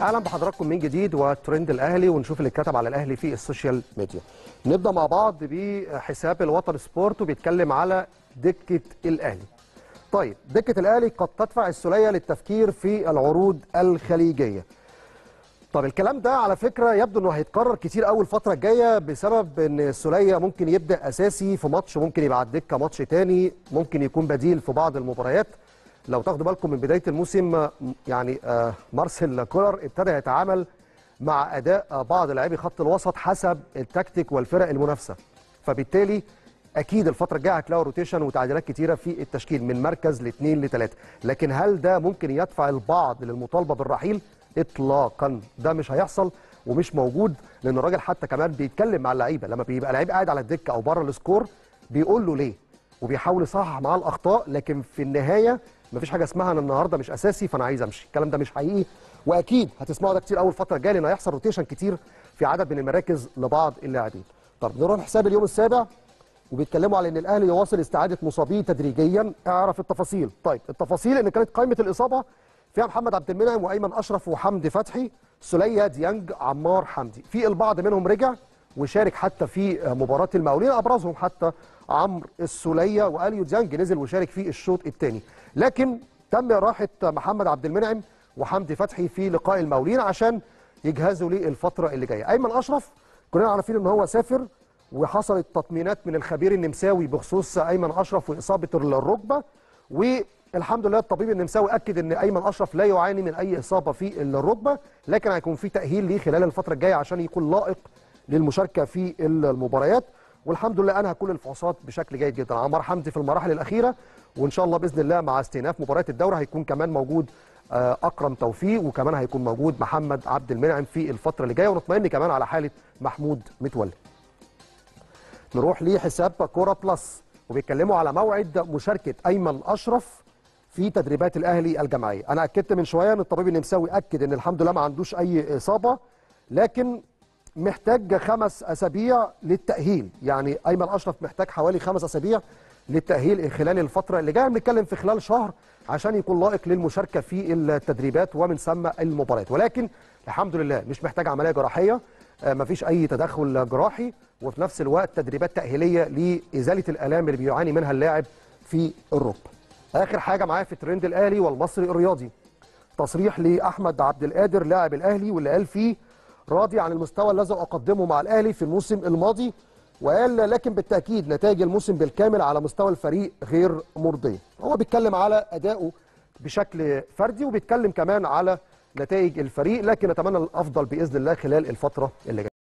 اهلا بحضراتكم من جديد وترند الاهلي ونشوف اللي اتكتب على الاهلي في السوشيال ميديا نبدا مع بعض بحساب الوطن سبورت وبيتكلم على دكه الاهلي طيب دكه الاهلي قد تدفع السوليه للتفكير في العروض الخليجيه طب الكلام ده على فكره يبدو انه هيتكرر كتير قوي الفتره الجايه بسبب ان السوليه ممكن يبدا اساسي في ماتش ممكن يبقى على الدكه ماتش تاني ممكن يكون بديل في بعض المباريات لو تاخدوا بالكم من بدايه الموسم يعني آه مارسيل كولر ابتدى يتعامل مع اداء بعض لاعبي خط الوسط حسب التكتيك والفرق المنافسه فبالتالي اكيد الفتره الجايه هتلاقوا روتيشن وتعديلات كتيره في التشكيل من مركز لاثنين لثلاثه لكن هل ده ممكن يدفع البعض للمطالبه بالرحيل اطلاقا ده مش هيحصل ومش موجود لان الراجل حتى كمان بيتكلم مع اللعيبه لما بيبقى لعيب قاعد على الدكه او بره السكور بيقول له ليه وبيحاول يصحح معاه الاخطاء لكن في النهايه مفيش حاجه اسمها انا النهارده مش اساسي فانا عايز امشي الكلام ده مش حقيقي واكيد هتسمعوا ده كتير اول فتره الجايه لان هيحصل روتيشن كتير في عدد من المراكز لبعض اللاعبين طب نروح لحساب اليوم السابع وبيتكلموا على ان الاهلي يواصل استعاده مصابيه تدريجيا اعرف التفاصيل طيب التفاصيل ان كانت قائمه الاصابه فيها محمد عبد المنعم وايمن اشرف وحمدي فتحي سلية ديانج عمار حمدي في البعض منهم رجع وشارك حتى في مباراه المقاولين ابرزهم حتى عمرو السوليه واليو ديانج نزل وشارك في الشوط الثاني لكن تم راحه محمد عبد المنعم وحمدي فتحي في لقاء المقاولين عشان يجهزوا للفتره اللي جايه ايمن اشرف كلنا عارفين ان هو سافر وحصلت تطمينات من الخبير النمساوي بخصوص ايمن اشرف واصابه الركبه والحمد لله الطبيب النمساوي اكد ان ايمن اشرف لا يعاني من اي اصابه في الركبه لكن هيكون في تاهيل ليه خلال الفتره الجايه عشان يكون لائق للمشاركه في المباريات والحمد لله انهى كل الفحوصات بشكل جيد جدا عمار حمدي في المراحل الاخيره وان شاء الله باذن الله مع استئناف مباريات الدوري هيكون كمان موجود اكرم توفيق وكمان هيكون موجود محمد عبد المنعم في الفتره اللي جايه ونطمئن كمان على حاله محمود متولي نروح لحساب كوره بلس وبيتكلموا على موعد مشاركه ايمن اشرف في تدريبات الاهلي الجماعيه انا اكدت من شويه ان الطبيب النمساوي اكد ان الحمد لله ما عندوش اي اصابه لكن محتاج خمس اسابيع للتاهيل يعني ايمن اشرف محتاج حوالي خمس اسابيع للتاهيل خلال الفتره اللي جايه بنتكلم في خلال شهر عشان يكون لائق للمشاركه في التدريبات ومن ثم المباريات ولكن الحمد لله مش محتاج عمليه جراحيه مفيش اي تدخل جراحي وفي نفس الوقت تدريبات تاهيليه لازاله الالام اللي بيعاني منها اللاعب في الركبه اخر حاجه معايا في ترند الاهلي والمصري الرياضي تصريح لاحمد عبد القادر لاعب الاهلي واللي قال فيه راضي عن المستوى الذي اقدمه مع الاهلي في الموسم الماضي وقال لكن بالتاكيد نتائج الموسم بالكامل على مستوى الفريق غير مرضيه هو بيتكلم على ادائه بشكل فردي وبيتكلم كمان على نتائج الفريق لكن نتمنى الافضل باذن الله خلال الفتره اللي جايه